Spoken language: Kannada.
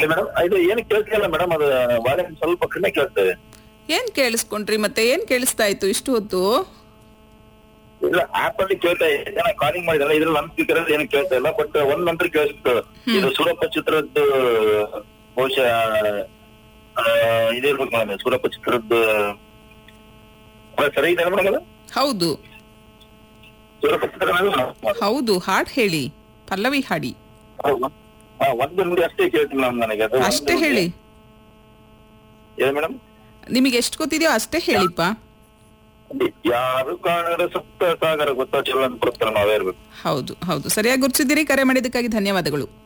ಮೇಡಮ್ ಇದು ಏನು ಕೇಳ್ತಿಲ್ಲ ಮೇಡಮ್ ಅದು ವಾಲ್ಯೂಮ್ ಸ್ವಲ್ಪ ಕಡಿಮೆ ಕೇಳ್ತದೆ ಏನ್ ಕೇಳಿಸ್ಕೊಂಡ್ರಿ ಮತ್ತೆ ಏನ್ ಕೇಳಿಸ್ತಾ ಇತ್ತು ಇಷ್ಟು ಹೊತ್ತು ಇಲ್ಲ ಆಪ್ ಅಲ್ಲಿ ಕೇಳ್ತಾ ಇದೆ ನಾನು ಕಾಲಿಂಗ್ ಮಾಡಿದಲ್ಲ ಇದ್ರಲ್ಲಿ ನನ್ ಸ್ಪೀಕರ್ ಅಲ್ಲಿ ಏನು ಕೇಳ್ತಾ ಇಲ್ಲ ಬಟ್ ಒಂದ್ ನಂತರ ಕೇಳಿಸ್ತು ಇದು ಸೂರಪ್ಪ ಚಿತ್ರದ್ದು ಬಹುಶಃ ಆ, ಇದಿರ್ಬೇಕು ಮೇಡಮ್ ಸೂರಪ್ಪ ಚಿತ್ರದ್ದು ಅಲ್ಲ, ಸರಿ ಇದೆ ಮೇಡಮ್ ಅದು ಹೌದು ಸೂರಪ್ಪ ಚಿತ್ರ ಹೌದು ಹಾಡ್ ಹೇಳಿ ಪಲ್ಲವಿ ಹಾಡಿ ಒಂದು ನುಡಿ ಅಷ್ಟೇ ಕೇಳ್ತೀನಿ ಮೇಡಮ್ ನನಗೆ ಅದು ಅಷ್ಟೇ ಹೇಳಿ ಏನು ಮೇಡಮ್ ನಿಮಗೆ ಎಷ್ಟು ಗೊತ್ತಿದೆಯೋ ಅಷ್ಟೇ ಹೇಳಿಪ್ಪ ಯಾರು ಕಾಣದ ಸಪ್ತ ಸಾಗರ ಗೊತ್ತಾಚಿಲ್ಲ ಅಂತ ಕೊಡ್ತಾರೆ ನಾವೇ ಇರ್ಬೇಕು ಹೌದು ಹೌದು ಸರಿಯಾಗಿ ಗುರುತಿಸಿದ್ದೀರಿ ಕರೆ ಮಾಡಿದ್ದಕ್ಕಾಗಿ ಧನ್ಯವಾದಗಳು